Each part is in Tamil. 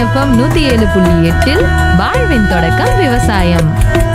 எஃப்எம் நூத்தி ஏழு புள்ளி எட்டில் வாழ்வின் தொடக்கம் விவசாயம்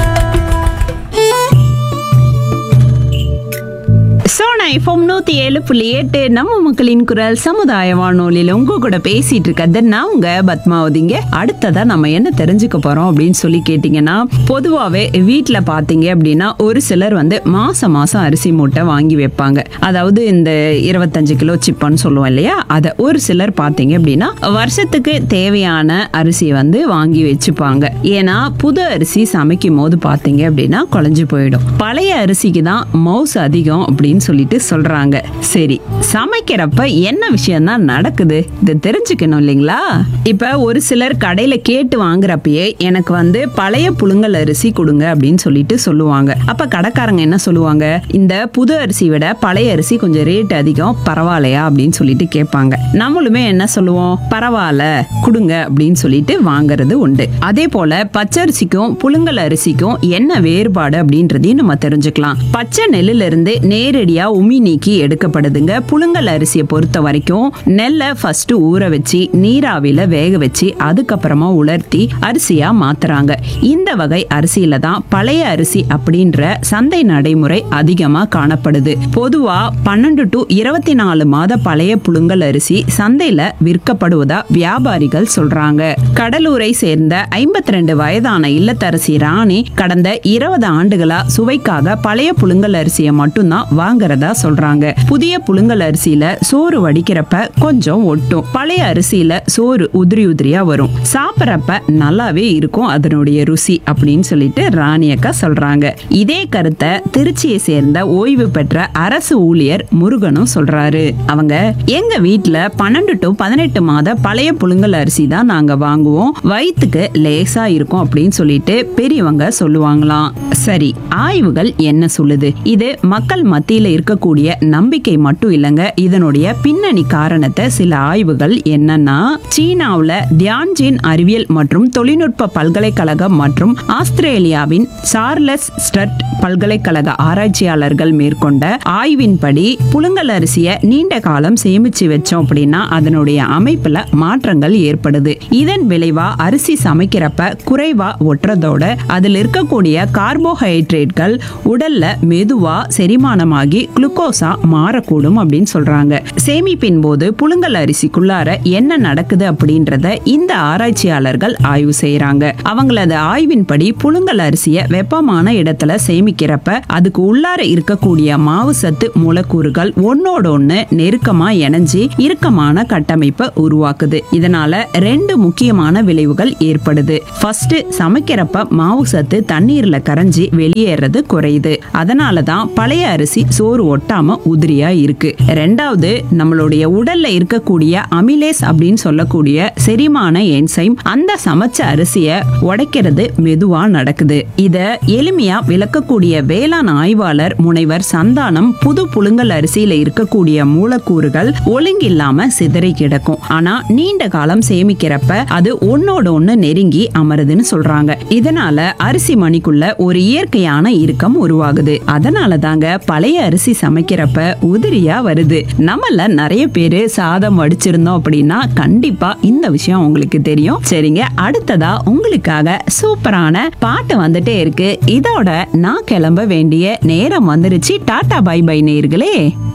சோனா எஃப்எம் நூத்தி ஏழு புள்ளி எட்டு நம்ம மக்களின் குரல் சமுதாய வானொலியில உங்க கூட பேசிட்டு இருக்கிறது நான் உங்க பத்மாவதிங்க அடுத்ததா நம்ம என்ன தெரிஞ்சுக்க போறோம் அப்படின்னு சொல்லி கேட்டீங்கன்னா பொதுவாவே வீட்ல பாத்தீங்க அப்படின்னா ஒரு சிலர் வந்து மாசம் மாசம் அரிசி மூட்டை வாங்கி வைப்பாங்க அதாவது இந்த இருபத்தஞ்சு கிலோ சிப்பன்னு சொல்லுவோம் இல்லையா அதை ஒரு சிலர் பாத்தீங்க அப்படின்னா வருஷத்துக்கு தேவையான அரிசி வந்து வாங்கி வச்சுப்பாங்க ஏன்னா புது அரிசி சமைக்கும் போது பாத்தீங்க அப்படின்னா குழஞ்சு போயிடும் பழைய அரிசிக்கு தான் மவுஸ் அதிகம் அப்படின்னு சொல்லிட்டு சொல்றாங்க சரி சமைக்கிறப்ப என்ன விஷயம் தான் நடக்குது இதை தெரிஞ்சுக்கணும் இல்லைங்களா இப்ப ஒரு சிலர் கடையில கேட்டு வாங்குறப்பயே எனக்கு வந்து பழைய புழுங்கல் அரிசி கொடுங்க அப்படின்னு சொல்லிட்டு சொல்லுவாங்க அப்ப கடைக்காரங்க என்ன சொல்லுவாங்க இந்த புது அரிசி விட பழைய அரிசி கொஞ்சம் ரேட் அதிகம் பரவாயில்லையா அப்படின்னு சொல்லிட்டு கேட்பாங்க நம்மளுமே என்ன சொல்லுவோம் பரவாயில்ல கொடுங்க அப்படின்னு சொல்லிட்டு வாங்குறது உண்டு அதே போல பச்சரிசிக்கும் புழுங்கல் அரிசிக்கும் என்ன வேறுபாடு அப்படின்றதையும் நம்ம தெரிஞ்சுக்கலாம் பச்சை நெல்லுல இருந்து நேரடியா உமி நீக்கி எடுக்கப்படுதுங்க புழுங்கல் அரிசியை பொறுத்த வரைக்கும் நெல்லை ஃபர்ஸ்ட் ஊற வச்சு நீராவில வேக வச்சு அதுக்கப்புறமா உலர்த்தி அரிசியா மாத்துறாங்க இந்த வகை அரிசியில தான் பழைய அரிசி அப்படின்ற சந்தை நடைமுறை அதிகமா காணப்படுது பொதுவா பன்னெண்டு டு இருபத்தி நாலு மாத பழைய புழுங்கல் அரிசி சந்தையில விற்கப்படுவதா வியாபாரிகள் சொல்றாங்க கடலூரை சேர்ந்த ஐம்பத்தி ரெண்டு வயதான இல்லத்தரசி ராணி கடந்த இருபது ஆண்டுகளா சுவைக்காக பழைய புழுங்கல் அரிசியை மட்டும்தான் வாங்குறதா சொல்றாங்க புதிய புழுங்கல் அரிசியில சோறு வடிக்கிறப்ப கொஞ்சம் ஒட்டும் பழைய அரிசியில சோறு உதிரி உதிரியா வரும் சாப்பிட்றப்ப நல்லாவே இருக்கும் அதனுடைய ருசி அப்படின்னு சொல்லிட்டு ராணி அக்கா சொல்றாங்க இதே கருத்தை திருச்சியை சேர்ந்த ஓய்வு பெற்ற அரசு ஊழியர் முருகனும் சொல்றாரு அவங்க எங்க வீட்ல பன்னெண்டு டு பதினெட்டு மாத பழைய புழுங்கல் அரிசி தான் நாங்க வாங்குவோம் வயிற்றுக்கு லேசா இருக்கும் அப்படின்னு சொல்லிட்டு பெரியவங்க சொல்லுவாங்களாம் சரி ஆய்வுகள் என்ன சொல்லுது இது மக்கள் மத்தியில இருக்கக்கூடிய நம்பிக்கை மட்டும் இல்லைங்க இதனுடைய பின்னணி காரணத்தை சில ஆய்வுகள் என்னன்னா சீனாவுல தியான்ஜின் அறிவியல் மற்றும் தொழில்நுட்ப பல்கலைக்கழகம் மற்றும் ஆஸ்திரேலியாவின் சார்லஸ் ஸ்டட் பல்கலைக்கழக ஆராய்ச்சியாளர்கள் மேற்கொண்ட ஆய்வின்படி புழுங்கல் அரிசியை நீண்ட காலம் சேமிச்சு வச்சோம் அப்படின்னா அதனுடைய அமைப்புல மாற்றங்கள் ஏற்படுது இதன் விளைவா அரிசி சமைக்கிறப்ப குறைவா ஒட்டுறதோட அதில் இருக்கக்கூடிய கார்போஹைட்ரேட்கள் உடல்ல மெதுவா செரிமானமாகி குளுக்கோஸா மாறக்கூடும் அப்படின்னு சொல்றாங்க சேமிப்பின் போது புழுங்கல் அரிசிக்குள்ளார என்ன நடக்குது அப்படின்றத இந்த ஆராய்ச்சியாளர்கள் ஆய்வு செய்யறாங்க அவங்களது ஆய்வின்படி புழுங்கல் அரிசியை வெப்பமான இடத்துல சேமிக்கிறப்ப அதுக்கு உள்ளார இருக்கக்கூடிய மாவு சத்து மூலக்கூறுகள் ஒன்னோட ஒண்ணு நெருக்கமா இணைஞ்சு இறுக்கமான கட்டமைப்பை உருவாக்குது இதனால ரெண்டு முக்கியமான விளைவுகள் ஏற்படுது ஃபர்ஸ்ட் சமைக்கிறப்ப மாவு சத்து தண்ணீர்ல கரைஞ்சி வெளியேறது குறையுது அதனால தான் பழைய அரிசி சோறு ஒட்டாம உதிரியா இருக்கு ரெண்டாவது நம்மளுடைய உடல்ல இருக்கக்கூடிய அமிலேஸ் அப்படின்னு சொல்லக்கூடிய செரிமான என்சைம் அந்த சமைச்ச அரிசியை உடைக்கிறது மெதுவா நடக்குது இத எளிமையா விளக்கக்கூடிய வேளாண் ஆய்வாளர் முனைவர் சந்தானம் புது புழுங்கல் அரிசியில இருக்கக்கூடிய மூலக்கூறுகள் ஒழுங்கில்லாம சிதறி கிடக்கும் ஆனா நீண்ட காலம் சேமிக்கிறப்ப அது ஒன்னோட ஒண்ணு நெருங்கி அமருதுன்னு சொல்றாங்க இதனால அரிசி மணிக்குள்ள ஒரு இயற்கையான இறுக்கம் உருவாகுது அதனால தாங்க பழைய அரிசி சமைக்கிறப்ப உதிரியா வருது நம்மள நிறைய பேரு சாதம் வடிச்சிருந்தோம் அப்படின்னா கண்டிப்பா இந்த விஷயம் உங்களுக்கு தெரியும் சரிங்க அடுத்ததா உங்களுக்காக சூப்பரான பாட்டு வந்துட்டே இருக்கு இதோட நான் கிளம்ப வேண்டிய நேரம் வந்துருச்சு டாடா பை பை நேர்களே